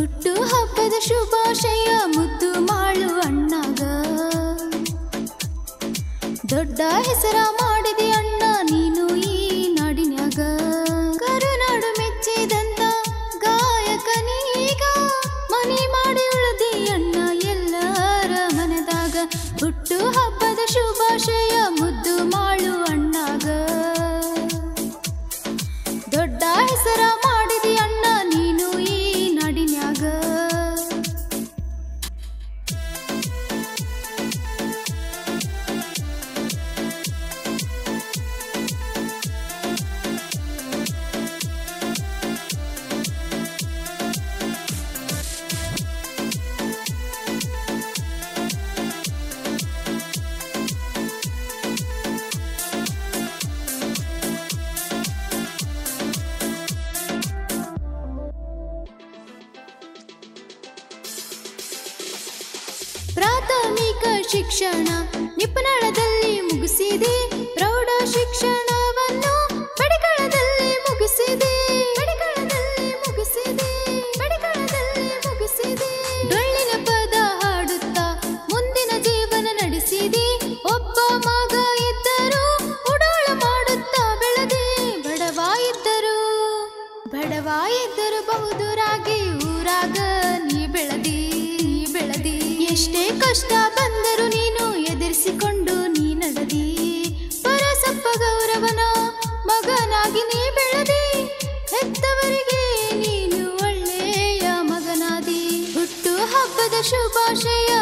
ಹುಟ್ಟು ಹಬ್ಬದ ಶುಭಾಶಯ ಮುದ್ದು ಮಾಡು ಅಣ್ಣಗ ದೊಡ್ಡ ಹೆಸರ ಮಾಡಿದೆ ಅಣ್ಣ ನೀನು ಈ ನಾಡಿನ್ಯಾಗ ಕರುನಾಡು ಮೆಚ್ಚಿದಂತ ಗಾಯಕನೀಗ ಮನಿ ಮಾಡಿ ಉಳಿದಿ ಅಣ್ಣ ಎಲ್ಲರ ಮನದಾಗ ಹುಟ್ಟು ಹಬ್ಬದ ಶುಭಾಶಯ ಮುದ್ದು ಮಾಡು ಅಣ್ಣಗ ದೊಡ್ಡ ಹೆಸರ ಮಾಡಿದಿ ಅಣ್ಣ ನೀನು ಈ ನಾಡಿನ್ಯಾಗ ಪ್ರಾಥಮಿಕ ಶಿಕ್ಷಣ ನಿಪುಣಳದಲ್ಲಿ ಮುಗಿಸಿದೆ ಪ್ರೌಢ ಶಿಕ್ಷಣವನ್ನು ಪಡಿಕಳದಲ್ಲಿ ಮುಗಿಸಿದೆ ಪಡಿಕಳದಲ್ಲಿ ಮುಗಿಸಿದೆ ಪಡಿಕಳದಲ್ಲಿ ಮುಗಿಸಿದೆ ಡೊಳ್ಳಿನ ಪದ ಹಾಡುತ್ತಾ ಮುಂದಿನ ಜೀವನ ನಡೆಸಿದೆ ಒಬ್ಬ ಮಗ ಇದ್ದರು ಉಡಾಳ ಮಾಡುತ್ತಾ ಬೆಳೆದೆ ಬಡವ ಇದ್ದರು ಬಡವ ಇದ್ದರು ಬಹುದೂರಾಗಿ ಊರಾಗ ನೀ ಬೆಳದಿ ನೀ ಬೆಳದಿ ಎಷ್ಟೇ ಕಷ್ಟ ಬಂದರು ನೀನು ಎದುರಿಸಿಕೊಂಡು ನೀ ನಡೆದಿ ಪರಸಪ್ಪ ಗೌರವನ ಮಗನಾಗಿ ನೀ ಬೆಳೆದಿ ಹೆತ್ತವರಿಗೆ ನೀನು ಒಳ್ಳೆಯ ಮಗನಾದಿ ಹುಟ್ಟು ಹಬ್ಬದ ಶುಭಾಶಯ